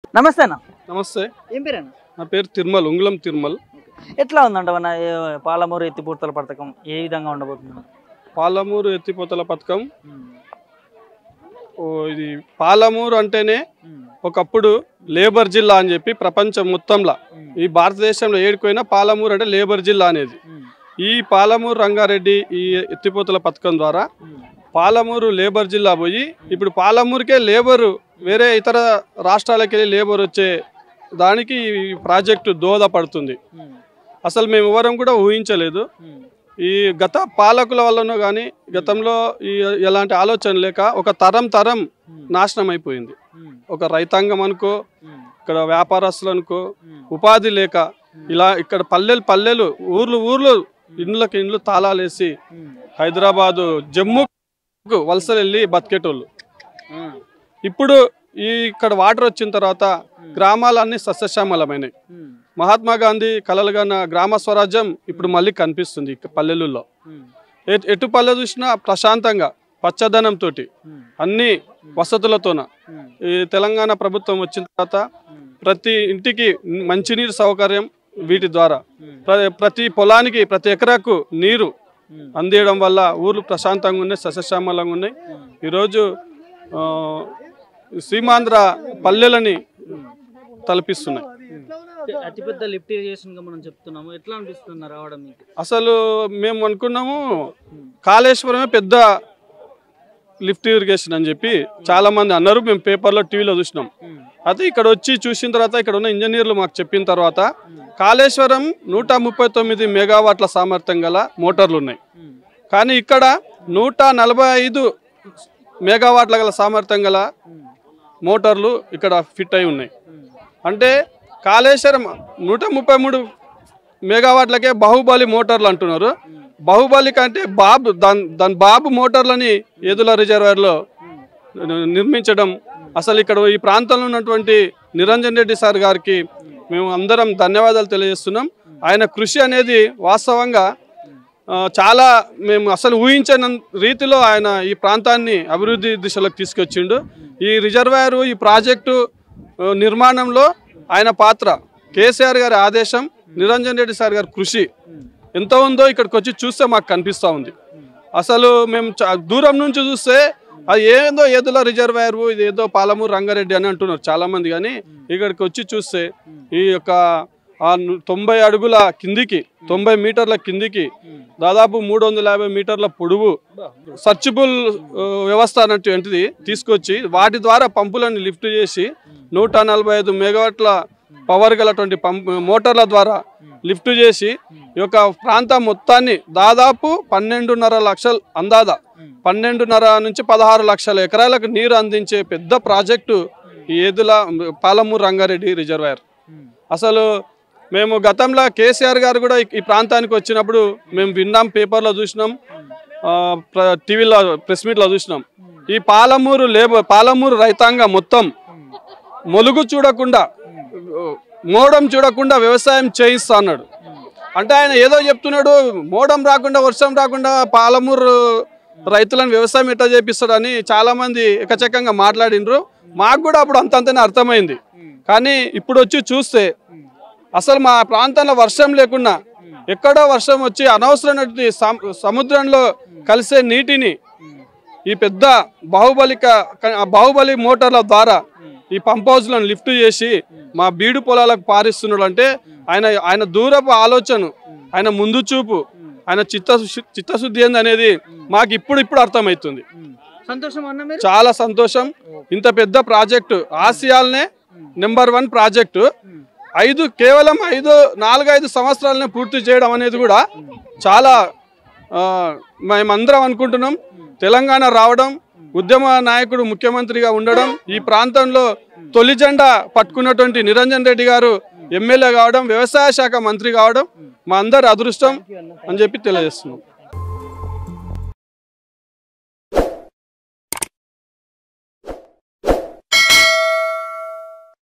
నమస్తే అన్న నమస్తే ఏం పేరేనా నా పేరు తిరుమల్ ఉంగుళం తిరుమల్ ఎట్లా ఉందంట మన ఏ- పాలమూరు ఎత్తిపూర్తల పథకం ఏ విధంగా ఉండబోతుంది పాలమూరు ఎత్తిపోతల పథకం ఓ ఇది పాలమూరు అంటేనే ఒకప్పుడు లేబర్ జిల్లా అని చెప్పి ప్రపంచం మొత్తంలో ఈ భారతదేశంలో ఏడుకోయినా పాలమూరు అంటే లేబర్ జిల్లా అనేది ఈ పాలమూరు రంగారెడ్డి ఈ ఎత్తిపోతల పథకం ద్వారా పాలమూరు లేబర్ జిల్లా పోయి ఇప్పుడు పాలమూరుకే లేబరు వేరే ఇతర రాష్ట్రాలకు వెళ్ళి లేబర్ వచ్చే దానికి ఈ ప్రాజెక్టు దోహదపడుతుంది అసలు మేము ఎవరం కూడా ఊహించలేదు ఈ గత పాలకుల వల్లనో కానీ గతంలో ఈ ఎలాంటి ఆలోచన లేక ఒక తరం తరం నాశనం అయిపోయింది ఒక రైతాంగం అనుకో ఇక్కడ వ్యాపారస్తులు అనుకో ఉపాధి లేక ఇలా ఇక్కడ పల్లెలు పల్లెలు ఊర్లు ఊర్లు ఇండ్లకి ఇండ్లు తాళాలేసి హైదరాబాదు జమ్మూకు వలసలు వెళ్ళి బతికేటోళ్ళు ఇప్పుడు ఈ ఇక్కడ వాటర్ వచ్చిన తర్వాత గ్రామాలన్నీ సస్యశ్యామలమైనాయి మహాత్మా గాంధీ కలలుగన్న గ్రామ స్వరాజ్యం ఇప్పుడు మళ్ళీ కనిపిస్తుంది ఇక పల్లెలలో ఎటు- ఎటు పల్లె చూసినా ప్రశాంతంగా పచ్చదనంతో అన్ని వసతులతోన ఈ తెలంగాణ ప్రభుత్వం వచ్చిన తర్వాత ప్రతి ఇంటికి మంచినీరు సౌకర్యం వీటి ద్వారా ప్ర- ప్రతి పొలానికి ప్రతి ఎకరాకు నీరు అందియడం వల్ల ఊర్లు ప్రశాంతంగా ఉన్నాయి సస్యశ్యామలంగా ఉన్నాయి ఈరోజు ఆ, సీమాంధ్ర పల్లెలని తలపిస్తున్నాయి అతిపెద్ద లిఫ్ట్ ఇరిగేషన్ గా మనం చెప్తున్నాము ఎట్లా అనిపిస్తుంది రావడం మీకు అసలు మేము అనుకున్నాము కాళేశ్వరమే పెద్ద లిఫ్ట్ ఇరిగేషన్ అని చెప్పి చాలా మంది అన్నారు మేము పేపర్లో టీవీలో చూసినాం అయితే ఇక్కడ వచ్చి చూసిన తర్వాత ఇక్కడ ఉన్న ఇంజనీర్లు మాకు చెప్పిన తర్వాత కాళేశ్వరం నూట ముప్పై తొమ్మిది మెగావాట్ల సామర్థ్యం గల మోటార్లు ఉన్నాయి కానీ ఇక్కడ నూట నలభై ఐదు మెగావాట్ల గల సామర్థ్యం గల మోటార్లు ఇక్కడ ఫిట్ అయి ఉన్నాయి అంటే కాళేశ్వరం నూట ముప్పై మూడు మెగావాట్లకే బాహుబలి మోటార్లు అంటున్నారు బాహుబలి కంటే బాబు దాని దాని బాబు మోటార్లని ఏదుల రిజర్వాయర్లో నిర్మించడం అసలు ఇక్కడ ఈ ప్రాంతంలో ఉన్నటువంటి నిరంజన్ రెడ్డి సార్ గారికి మేము అందరం ధన్యవాదాలు తెలియజేస్తున్నాం ఆయన కృషి అనేది వాస్తవంగా ఆ, చాలా మేము అసలు ఊహించని రీతిలో ఆయన ఈ ప్రాంతాన్ని అభివృద్ధి దిశలోకి తీసుకొచ్చిండు ఈ రిజర్వాయర్ ఈ ప్రాజెక్టు ఆ, నిర్మాణంలో ఆయన పాత్ర కేసీఆర్ గారి ఆదేశం నిరంజన్ రెడ్డి సార్ గారి కృషి ఎంత ఉందో ఇక్కడికి వచ్చి చూస్తే మాకు కనిపిస్తూ ఉంది అసలు మేము చా- దూరం నుంచి చూస్తే అది ఏందో ఏదో రిజర్వాయర్ ఇది ఏదో పాలమూరు రంగారెడ్డి అని అంటున్నారు చాలా మంది కానీ ఇక్కడికి వచ్చి చూస్తే ఈ యొక్క ఆ ను- తొంభై అడుగుల కిందికి తొంభై మీటర్ల కిందికి దాదాపు మూడు వందల యాభై మీటర్ల పొడవు సర్చబుల్ ఆ, వ్యవస్థ అన్నటువంటిది తీసుకొచ్చి వాటి ద్వారా పంపులను లిఫ్ట్ చేసి నూట నలభై ఐదు మెగావాట్ల పవర్ గలటువంటి పంప్ మోటార్ల ద్వారా లిఫ్ట్ చేసి ఈ యొక్క ప్రాంతం మొత్తాన్ని దాదాపు పన్నెండున్నర లక్షల అందాద పన్నెండున్నర నుంచి పదహారు లక్షల ఎకరాలకు నీరు అందించే పెద్ద ప్రాజెక్టు ఈ ఏదుల పాలమూరు రంగారెడ్డి రిజర్వాయర్ అసలు మేము గతంలో కేసీఆర్ గారు కూడా ఈ- ఈ ప్రాంతానికి వచ్చినప్పుడు మేము విన్నాం పేపర్లో చూసినాం ఆ, ప్ర- టీవీలో ప్రెస్ మీట్లో చూసినాం ఈ పాలమూరు లేబర్ పాలమూరు రైతాంగం మొత్తం మొలుగు చూడకుండా మోడం చూడకుండా వ్యవసాయం చేయిస్తా అన్నాడు అంటే ఆయన ఏదో చెప్తున్నాడు మోడం రాకుండా వర్షం రాకుండా పాలమూరు రైతులను వ్యవసాయం ఎట్లా చేపిస్తాడని చాలా మంది ఎకచకంగా మాట్లాడిండ్రు మాకు కూడా అప్పుడు అంతంతనే అర్థమైంది కానీ ఇప్పుడు వచ్చి చూస్తే అసలు మా ప్రాంతంలో వర్షం లేకుండా ఎక్కడో వర్షం వచ్చి అనవసరమైనటువంటి సమ- సముద్రంలో కలిసే నీటిని ఈ పెద్ద బాహుబలి క- క- బాహుబలి మోటార్ల ద్వారా ఈ పంప్ హౌస్లను లిఫ్ట్ చేసి మా బీడు పొలాలకు పారిస్తున్నాడు అంటే ఆయన ఆయన దూరపు ఆలోచన ఆయన ముందు చూపు ఆయన చిత్త చిత్తశుద్ధి ఏంది అనేది మాకు ఇప్పుడు ఇప్పుడు అర్థమవుతుంది సంతోషం అన్న మీరు చాలా సంతోషం ఇంత పెద్ద ప్రాజెక్టు ఆసియాలనే నెంబర్ వన్ ప్రాజెక్టు ఐదు కేవలం ఐదు నాలుగైదు సంవత్సరాలనే పూర్తి చేయడం అనేది కూడా చాలా ఆ, మేమందరం అనుకుంటున్నాం తెలంగాణ రావడం ఉద్యమ నాయకుడు ముఖ్యమంత్రిగా ఉండడం ఈ ప్రాంతంలో తొలి జెండా పట్టుకున్నటువంటి నిరంజన్ రెడ్డి గారు ఎమ్మెల్యే కావడం వ్యవసాయ శాఖ మంత్రి కావడం మా అందరి అదృష్టం అని చెప్పి తెలియజేస్తున్నాం